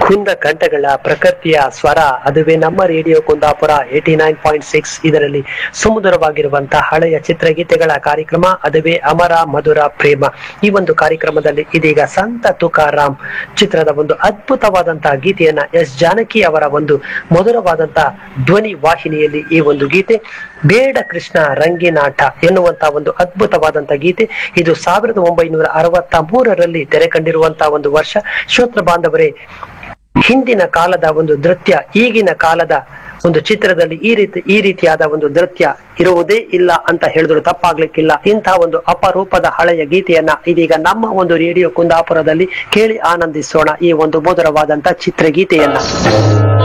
ಕುಂದ ಕಂಠಗಳ ಪ್ರಕೃತಿಯ ಸ್ವರ ಅದುವೇ ನಮ್ಮ radio Kundapura eighty nine point six ಇದರಲ್ಲಿ ಸುಮಧುರವಾಗಿರುವಂತಹ ಹಳೆಯ ಚಿತ್ರಗೀತೆಗಳ ಕಾರ್ಯಕ್ರಮ ಅದುವೇ ಅಮರ ಮಧುರ ಪ್ರೇಮ ಈ ಒಂದು ಕಾರ್ಯಕ್ರಮದಲ್ಲಿ ಇದೀಗ ಸಂತ ತುಕಾರಾಮ್ ಚಿತ್ರದ ಒಂದು ಅದ್ಭುತವಾದಂತಹ ಗೀತೆಯನ್ನ ಎಸ್ ಜಾನಕಿ ಅವರ ಒಂದು ಮಧುರವಾದಂತಹ ಧ್ವನಿ ವಾಹಿನಿಯಲ್ಲಿ ಈ ಒಂದು ಗೀತೆ ಬೇಡ ಕೃಷ್ಣ ರಂಗಿನಾಟ ಎನ್ನುವಂತಹ ಒಂದು ಅದ್ಭುತವಾದಂತಹ ಗೀತೆ ಇದು ಸಾವಿರದ ಒಂಬೈನೂರ ಅರವತ್ತ ಮೂರರಲ್ಲಿ ತೆರೆ ಕಂಡಿರುವಂತಹ ಒಂದು ವರ್ಷ ಶ್ರೋತ್ರ ಬಾಂಧವರೇ ಹಿಂದಿನ ಕಾಲದ ಒಂದು ನೃತ್ಯ ಈಗಿನ ಕಾಲದ ಒಂದು ಚಿತ್ರದಲ್ಲಿ ಈ ರೀತಿ ಈ ರೀತಿಯಾದ ಒಂದು ನೃತ್ಯ ಇರುವುದೇ ಇಲ್ಲ ಅಂತ ಹೇಳಿದ್ರು ತಪ್ಪಾಗ್ಲಿಕ್ಕಿಲ್ಲ ಇಂತಹ ಒಂದು ಅಪರೂಪದ ಹಳೆಯ ಗೀತೆಯನ್ನ ಇದೀಗ ನಮ್ಮ ಒಂದು ರೇಡಿಯೋ ಕುಂದಾಪುರದಲ್ಲಿ ಕೇಳಿ ಆನಂದಿಸೋಣ ಈ ಒಂದು ಮಧುರವಾದಂತಹ ಚಿತ್ರಗೀತೆಯನ್ನ